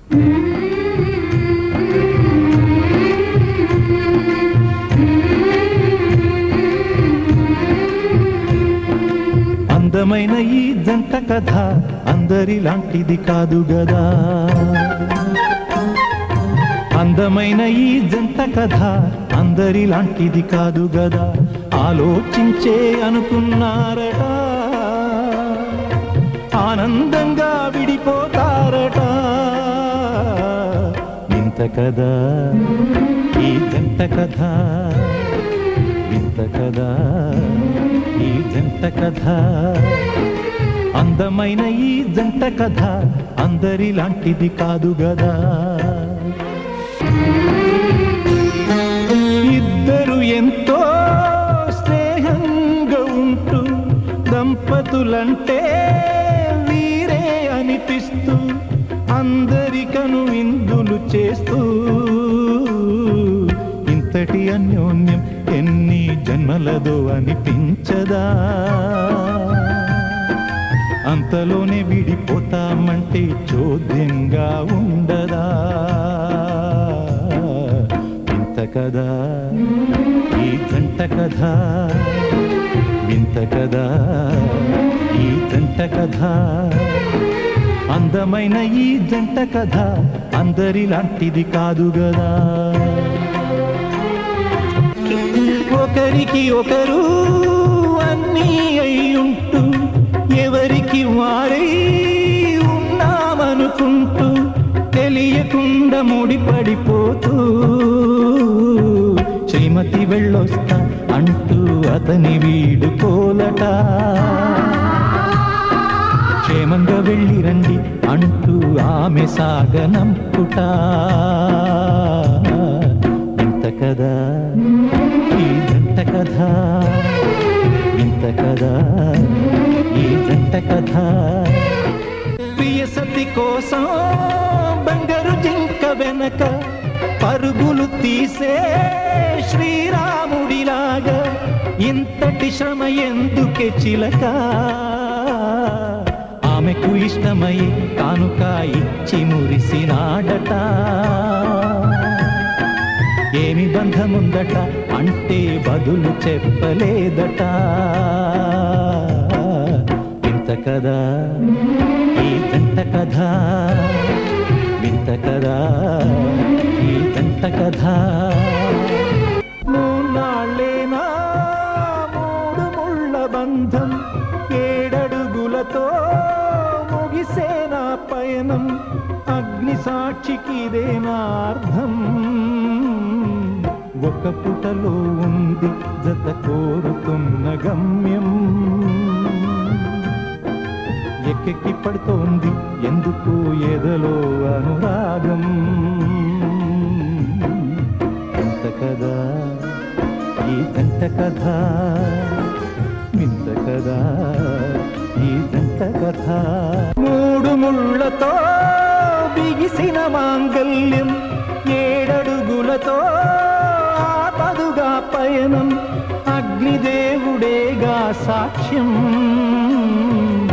అందమైన ఈ జంట కథ అందరిలాంటిది కాదు గదా అందమైన ఈ జంట కథ అందరిలాంటిది కాదు గదా ఆలోచించే అనుకున్నారట ఆనందంగా విడిపోతారట ఇంత కదా ఈ జంట కథ వింత కదా ఈ జంట కథ అందమైన ఈ జంట కథ అందరిలాంటిది కాదు గదా ఇద్దరు ఎంతో స్నేహంగా ఉంటూ దంపతులంటే వీరే అనిపిస్తూ అందరికను ఇందులు చేస్తూ ఇంతటి అన్యోన్యం ఎన్ని జన్మలదో అనిపించదా అంతలోనే విడిపోతామంటే చోద్యంగా ఉండదా వింత కదా ఈ జంట కథ వింత కదా ఈ జంట కథ అందమైన ఈ జంట కథ అందరిలాంటిది కాదు గదా ఒకరికి ఒకరు అన్నీ అయ్యుంటూ ఎవరికి వారై ఉన్నామనుకుంటూ తెలియకుండా ముడిపడిపోతూ శ్రీమతి వెళ్ళొస్తా అంటూ అతని వీడుకోలట క్షేమంగా వెళ్ళి రండి అంటూ ఆమె సాగనంపుట ఇంత కదా ఈ జంట కథ ఇంత కదా ఈ జంట కథ ప్రియ సతి కోసం బంగారు జింక వెనక పరుగులు తీసే శ్రీరాముడిలాగా ఇంతటి శ్రమ ఎందుకే చిలక ఆమెకు ఇష్టమై కానుక ఇచ్చి మురిసినాడట ఏమి బంధముందట అంటే బదులు చెప్పలేదట ఇంత కదా ఈ జంట కథ వింత కదా ఈ జంట కథ మూనాళ్ళేనా మూడు ముళ్ళ బంధం ఏడడుగులతో ముగిసేనా పయనం అగ్ని సాక్షికిదేనా అర్థం ఒక పుటలో ఉంది జత కోరుతున్న గమ్యం ఎక్కెక్కి పడుతోంది ఎందుకు ఎదలో అనురాగం ఎంత కదా ఈ జంట కథ వింత కదా ఈ జంట కథ మూడు ముళ్ళతో బిగిసిన మాంగల్యం ఏడడుగులతో ఆపదుగా పయనం అగ్నిదేవుడేగా సాక్ష్యం